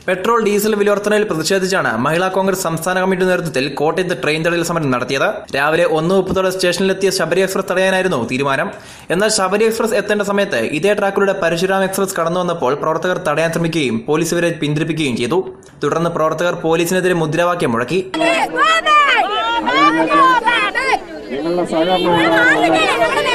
Petrol diesel വിലവർദ്ധനയിൽ പ്രതിഷേധിച്ചാണ് മഹിളാ കോൺഗ്രസ് സംസ്ഥാന committee നേതൃത്വത്തിൽ കോട്ടയത്ത് ട്രെയിൻ തടയൽ സമരം നടത്തിയത് രാവിലെ ഒന്ന് മുപ്പതോടെ സ്റ്റേഷനിലെത്തിയ ശബരി എക്സ്പ്രസ് തടയാനായിരുന്നു തീരുമാനം എന്നാൽ ശബരി എക്സ്പ്രസ് എത്തേണ്ട സമയത്ത് ഇതേ ട്രാക്കിലൂടെ പരശുരാം എക്സ്പ്രസ് കടന്നു വന്നപ്പോൾ പ്രവർത്തകർ തടയാൻ ശ്രമിക്കുകയും പോലീസ് ഇവരെ പിന്തിരിപ്പിക്കുകയും ചെയ്തു തുടർന്ന് പ്രവർത്തകർ പോലീസിനെതിരെ മുദ്രാവാക്യം മുഴക്കി നിങ്ങളുടെ സഹകരണമാണ്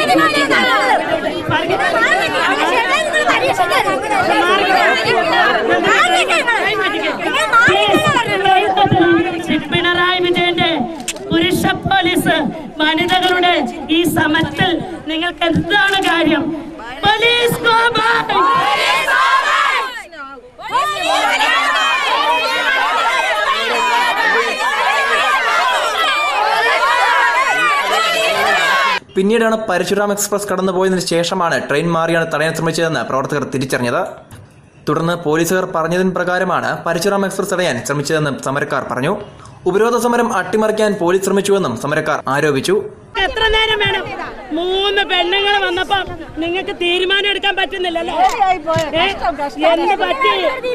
പിണറായി വിജയന്റെ പുരുഷ പോലീസ് വനിതകളുടെ ഈ സമരത്തിൽ നിങ്ങൾക്ക് എന്താണ് കാര്യം പോലീസ് ഗോ ബാക്ക്! പിന്നീടാണ് പരശുരാം എക്സ്പ്രസ് കടന്നുപോയതിനു ശേഷമാണ് ട്രെയിൻ മാറിയാണ് തടയാൻ ശ്രമിച്ചതെന്ന് പ്രവർത്തകർ തിരിച്ചറിഞ്ഞത് തുടർന്ന് പോലീസുകാർ പറഞ്ഞതിന് പ്രകാരമാണ് പരശുരാം എക്സ്പ്രസ് തടയാൻ ശ്രമിച്ചതെന്ന് സമരക്കാർ പറഞ്ഞു ഉപരോധ സമരം അട്ടിമറിക്കാൻ പോലീസ് ശ്രമിച്ചുവെന്നും സമരക്കാർ ആരോപിച്ചു എത്ര നേരം വേണം മൂന്ന് പെണ്ണുങ്ങൾ വന്നപ്പോ നിങ്ങൾക്ക് തീരുമാനം എടുക്കാൻ പറ്റുന്നില്ലല്ലോ ഏ? എന്ത് പറ്റി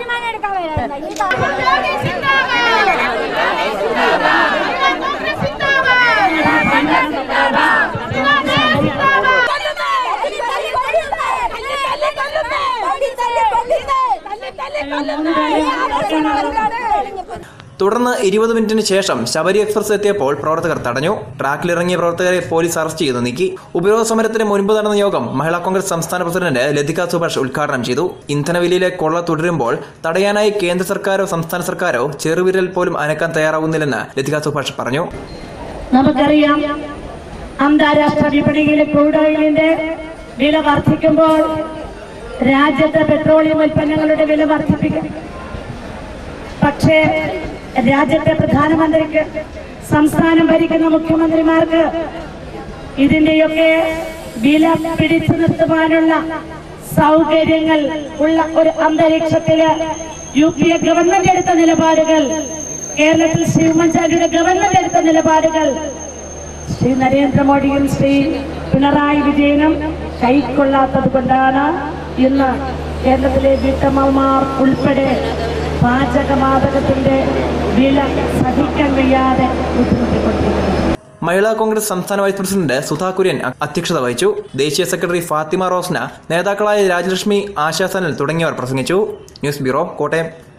തുടർന്ന് ഇരുപത് മിനിറ്റിന് ശേഷം ശബരി എക്സ്പ്രസ് എത്തിയപ്പോൾ പ്രവർത്തകർ തടഞ്ഞു ട്രാക്കിലിറങ്ങിയ പ്രവർത്തകരെ പോലീസ് അറസ്റ്റ് ചെയ്തു നീക്കി ഉപരോധ സമരത്തിന് മുൻപ് നടന്ന യോഗം മഹിളാ കോൺഗ്രസ് സംസ്ഥാന പ്രസിഡന്റ് ലതിക സുഭാഷ് ഉദ്ഘാടനം ചെയ്തു ഇന്ധനവിലയിലെ കൊള്ള തുടരുമ്പോൾ തടയാനായി കേന്ദ്ര സർക്കാരോ സംസ്ഥാന സർക്കാരോ ചെറുവിരൽ പോലും അനക്കാൻ തയ്യാറാവുന്നില്ലെന്ന് ലതിക സുഭാഷ് പറഞ്ഞു നമുക്കറിയാം അന്താരാഷ്ട്ര വിപണിയിലെ ക്രൂഡ് ഓയിലിന്റെ വില വർദ്ധിക്കുമ്പോൾ രാജ്യത്തെ പെട്രോളിയം ഉൽപ്പന്നങ്ങളുടെ വില വർദ്ധിപ്പിക്കും പക്ഷേ രാജ്യത്തെ പ്രധാനമന്ത്രിക്ക് സംസ്ഥാനം ഭരിക്കുന്ന മുഖ്യമന്ത്രിമാർക്ക് ഇതിന്റെയൊക്കെ വില പിടിച്ചു നിർത്തുവാനുള്ള സൗകര്യങ്ങൾ ഉള്ള ഒരു അന്തരീക്ഷത്തില് യു പി എ ഗവൺമെന്റ് എടുത്ത നിലപാടുകൾ കേരളത്തിൽ ശ്രീ ഉമ്മൻചാണ്ടിയുടെ ഗവൺമെന്റ് എടുത്ത നിലപാടുകൾ ശ്രീ നരേന്ദ്രമോദിയും ശ്രീ പിണറായി വിജയനും കൈക്കൊള്ളാത്തത് കൊണ്ടാണ് ഇന്ന് കേരളത്തിലെ വീട്ടമ്മമാർ ഉൾപ്പെടെ പാചകവാതകത്തിന്റെ വില സഹിക്കാൻ വയ്യാതെ ബുദ്ധിമുട്ടിക്കൊണ്ടിരിക്കുന്നത് മഹിളാ കോൺഗ്രസ് സംസ്ഥാന വൈസ് പ്രസിഡന്റ് സുധാ കുര്യൻ അ- അധ്യക്ഷത വഹിച്ചു ദേശീയ സെക്രട്ടറി ഫാത്തിമ റോസ്ന നേതാക്കളായ രാജലക്ഷ്മി ആശാസനൽ തുടങ്ങിയവർ പ്രസംഗിച്ചു ന്യൂസ് ബ്യൂറോ കോട്ടയം